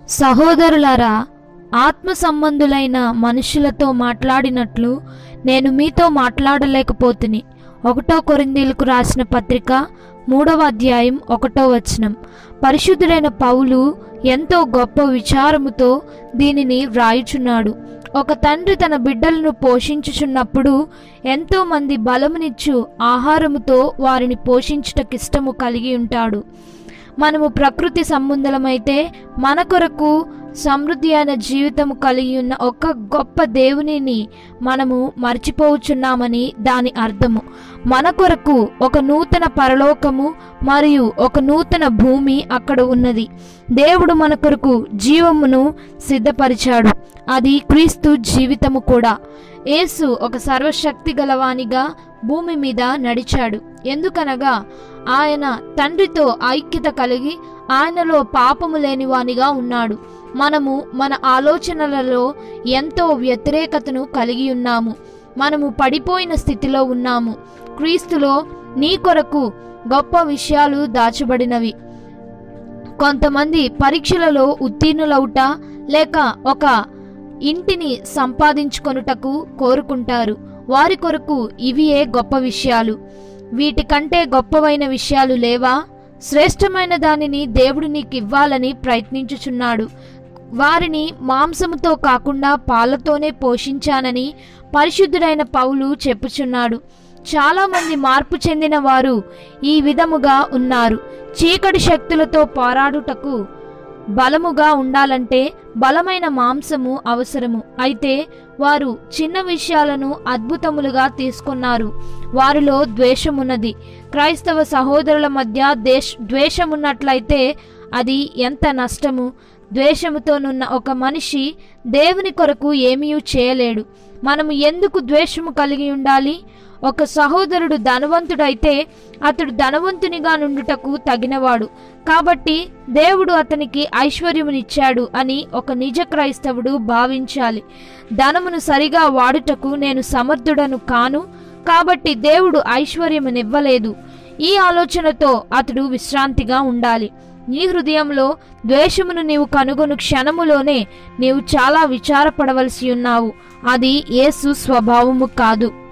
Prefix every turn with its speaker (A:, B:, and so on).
A: సహోదరులారా ఆత్మ సంబంధులైన మనుషులతో మాట్లాడినట్లు నేను మీతో మాట్లాడలేకపోతుని ఒకటో కొరిందీలకు రాసిన పత్రిక మూడవ అధ్యాయం ఒకటో వచనం పరిశుద్ధుడైన పౌలు ఎంతో గొప్ప విచారముతో దీనిని వ్రాయుచున్నాడు ఒక తండ్రి తన బిడ్డలను పోషించుచున్నప్పుడు ఎంతో మంది బలమునిచ్చు ఆహారముతో వారిని పోషించుటకిష్టము కలిగి ఉంటాడు మనము ప్రకృతి సంబంధులమైతే మన కొరకు సమృద్ధి అయిన జీవితము కలిగి ఉన్న ఒక గొప్ప దేవునిని మనము మర్చిపోవచ్చున్నామని దాని అర్థము మన కొరకు ఒక నూతన పరలోకము మరియు ఒక నూతన భూమి అక్కడ ఉన్నది దేవుడు మన కొరకు జీవమును సిద్ధపరిచాడు అది క్రీస్తు జీవితము కూడా యేసు ఒక సర్వశక్తి గలవానిగా భూమి మీద నడిచాడు ఎందుకనగా ఆయన తండ్రితో ఐక్యత కలిగి ఆయనలో పాపము లేనివానిగా ఉన్నాడు మనము మన ఆలోచనలలో ఎంతో వ్యతిరేకతను కలిగి ఉన్నాము మనము పడిపోయిన స్థితిలో ఉన్నాము క్రీస్తులో నీ కొరకు గొప్ప విషయాలు దాచబడినవి కొంతమంది పరీక్షలలో ఉత్తీర్ణులవుట లేక ఒక ఇంటిని సంపాదించుకొనుటకు కోరుకుంటారు వారి కొరకు ఇవియే గొప్ప విషయాలు వీటికంటే గొప్పవైన విషయాలు లేవా శ్రేష్టమైన దానిని దేవుడు నీకు ఇవ్వాలని ప్రయత్నించుచున్నాడు వారిని మాంసముతో కాకుండా పాలతోనే పోషించానని పరిశుద్ధుడైన పౌలు చెప్పుచున్నాడు చాలామంది మార్పు చెందిన వారు ఈ విధముగా ఉన్నారు చీకటి శక్తులతో పోరాడుటకు బలముగా ఉండాలంటే బలమైన మాంసము అవసరము అయితే వారు చిన్న విషయాలను అద్భుతములుగా తీసుకున్నారు వారిలో ద్వేషమున్నది క్రైస్తవ సహోదరుల మధ్య దేశ ద్వేషమున్నట్లయితే అది ఎంత నష్టము ద్వేషముతోనున్న ఒక మనిషి దేవుని కొరకు ఏమీ చేయలేడు మనము ఎందుకు ద్వేషము కలిగి ఉండాలి ఒక సహోదరుడు ధనవంతుడైతే అతడు ధనవంతునిగా నుండుటకు తగినవాడు కాబట్టి దేవుడు అతనికి ఐశ్వర్యమునిచ్చాడు అని ఒక నిజ క్రైస్తవుడు భావించాలి ధనమును సరిగా వాడుటకు నేను సమర్థుడను కాను కాబట్టి దేవుడు ఐశ్వర్యమునివ్వలేదు ఈ ఆలోచనతో అతడు విశ్రాంతిగా ఉండాలి నీ హృదయంలో ద్వేషమును నీవు కనుగొను క్షణములోనే నీవు చాలా విచారపడవలసి ఉన్నావు అది యేసు స్వభావము కాదు